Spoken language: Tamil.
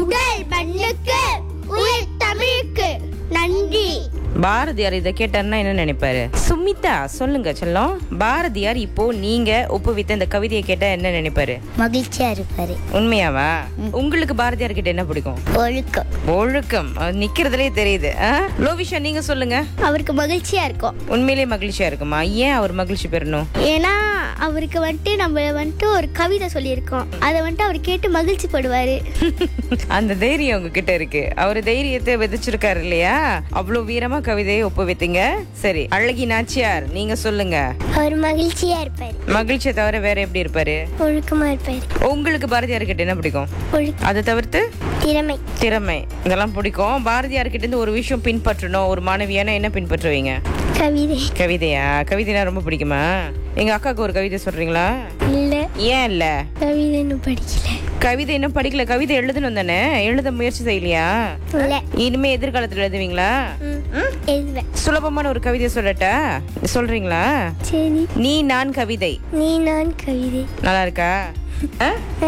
உங்கள் பண்ணுக்கு உயிர் தமிழுக்கு நன்றி பாரதியார் இதை கேட்டாருன்னா என்ன நினைப்பாரு சுமிதா சொல்லுங்க செல்லம் பாரதியார் இப்போ நீங்க ஒப்புவித்த இந்த கவிதையை கேட்டா என்ன நினைப்பாரு மகிழ்ச்சியா இருப்பாரு உண்மையாவா உங்களுக்கு பாரதியார் கிட்ட என்ன பிடிக்கும் ஒழுக்கம் ஒழுக்கம் அது நிக்கிறதுலே தெரியுது ஆ? லோவிஷா நீங்க சொல்லுங்க அவருக்கு மகிழ்ச்சியா இருக்கும் உண்மையிலேயே மகிழ்ச்சியா இருக்குமா ஏன் அவர் மகிழ்ச்சி பெறணும் ஏன்னா அவருக்கு வந்துட்டு நம்ம வந்துட்டு ஒரு கவிதை சொல்லியிருக்கோம் அதை வந்துட்டு அவர் கேட்டு மகிழ்ச்சி படுவாரு அந்த தைரியம் உங்ககிட்ட இருக்கு அவர் தைரியத்தை விதைச்சிருக்காரு இல்லையா அவ்வளவு வீரமா கவிதையை ஒப்புவித்தீங்க சரி அழகி நாச்சியார் நீங்க சொல்லுங்க அவர் மகிழ்ச்சியா இருப்பாரு மகிழ்ச்சியை தவிர வேற எப்படி இருப்பாரு ஒழுக்கமா இருப்பாரு உங்களுக்கு பாரதியார் கிட்ட என்ன பிடிக்கும் ஒழுக்கம் அதை தவிர்த்து திறமை திறமை இதெல்லாம் பிடிக்கும் பாரதியார் கிட்ட இருந்து ஒரு விஷயம் பின்பற்றணும் ஒரு மாணவியான என்ன பின்பற்றுவீங்க கவிதை கவிதையா கவிதைனா ரொம்ப பிடிக்குமா எங்க அக்காவுக்கு ஒரு கவிதை சொல்றீங்களா இல்ல ஏன் இல்ல கவிதை இன்னும் படிக்கல கவிதை இன்னும் படிக்கல கவிதை எழுதணும் தானே எழுத முயற்சி செய்யலையா இல்ல இனிமே எதிர்காலத்துல எழுதுவீங்களா ம், எழுதுவேன் சுலபமான ஒரு கவிதை சொல்லட்டா சொல்றீங்களா சரி நீ நான் கவிதை நீ நான் கவிதை நல்லா இருக்கா ஆ?